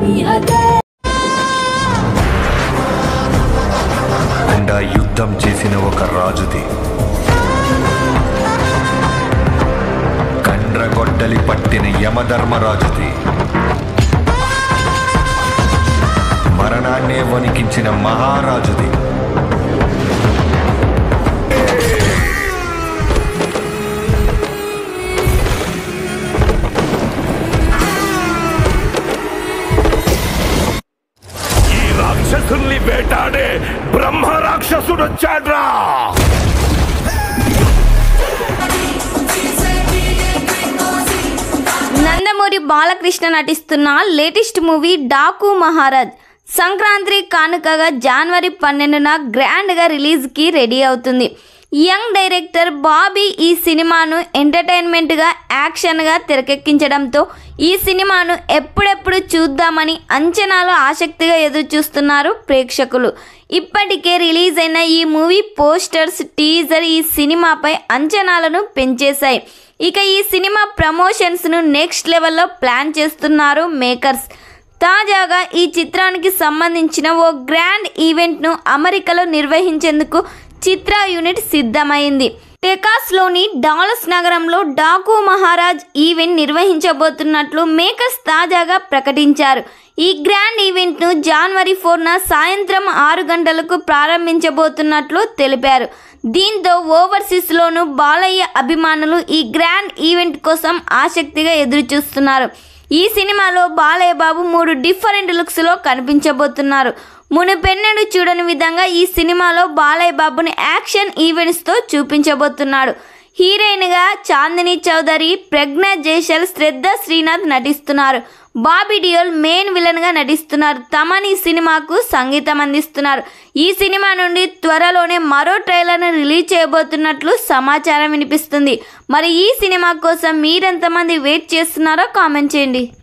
అదే అండా యుద్ధం చేసిన ఒక రాజుది కండ్రగొడ్డలి పట్టిన యమధర్మరాజుది మరణాన్నే వణికించిన మహారాజుది ఈ రాక్షసుల్ని వేటాడే బ్రహ్మ రాక్షసుడు వచ్చాడ్రా నందమూరి బాలకృష్ణ నటిస్తున్న లేటెస్ట్ మూవీ డాకు మహారాజ్ సంక్రాంతి కానుకగా జనవరి పన్నెండున గ్రాండ్గా రిలీజ్కి రెడీ అవుతుంది యంగ్ డైరెక్టర్ బాబీ ఈ సినిమాను ఎంటర్టైన్మెంట్గా యాక్షన్గా తెరకెక్కించడంతో ఈ సినిమాను ఎప్పుడెప్పుడు చూద్దామని అంచనాలు ఆసక్తిగా ఎదురు చూస్తున్నారు ప్రేక్షకులు ఇప్పటికే రిలీజ్ అయిన ఈ మూవీ పోస్టర్స్ టీజర్ ఈ సినిమాపై అంచనాలను పెంచేశాయి ఇక ఈ సినిమా ప్రమోషన్స్ను నెక్స్ట్ లెవెల్లో ప్లాన్ చేస్తున్నారు మేకర్స్ తాజాగా ఈ చిత్రానికి సంబంధించిన ఓ గ్రాండ్ ఈవెంట్ను అమెరికాలో నిర్వహించేందుకు చిత్ర యూనిట్ సిద్ధమైంది టెకాస్లోని డాలస్ నగరంలో డాకు మహారాజ్ ఈవెంట్ నిర్వహించబోతున్నట్లు మేకర్స్ తాజాగా ప్రకటించారు ఈ గ్రాండ్ ఈవెంట్ను జనవరి ఫోర్న సాయంత్రం ఆరు గంటలకు ప్రారంభించబోతున్నట్లు తెలిపారు దీంతో ఓవర్సీస్లోను బాలయ్య అభిమానులు ఈ గ్రాండ్ ఈవెంట్ కోసం ఆసక్తిగా ఎదురుచూస్తున్నారు ఈ సినిమాలో బాలయ్య బాబు మూడు డిఫరెంట్ లుక్స్లో కనిపించబోతున్నారు మునుపెన్నడు చూడని విధంగా ఈ సినిమాలో బాలయ్య బాబుని యాక్షన్ ఈవెంట్స్తో చూపించబోతున్నాడు హీరోయిన్గా చాందిని చౌదరి ప్రజ్ఞ జైశల్ శ్రద్ధ శ్రీనాథ్ నటిస్తున్నారు బాబీ డియోల్ మెయిన్ విలన్గా నటిస్తున్నారు తమన్ ఈ సినిమాకు సంగీతం అందిస్తున్నారు ఈ సినిమా నుండి త్వరలోనే మరో ట్రైలర్ను రిలీజ్ చేయబోతున్నట్లు సమాచారం వినిపిస్తుంది మరి ఈ సినిమా కోసం మీరెంతమంది వెయిట్ చేస్తున్నారో కామెంట్ చేయండి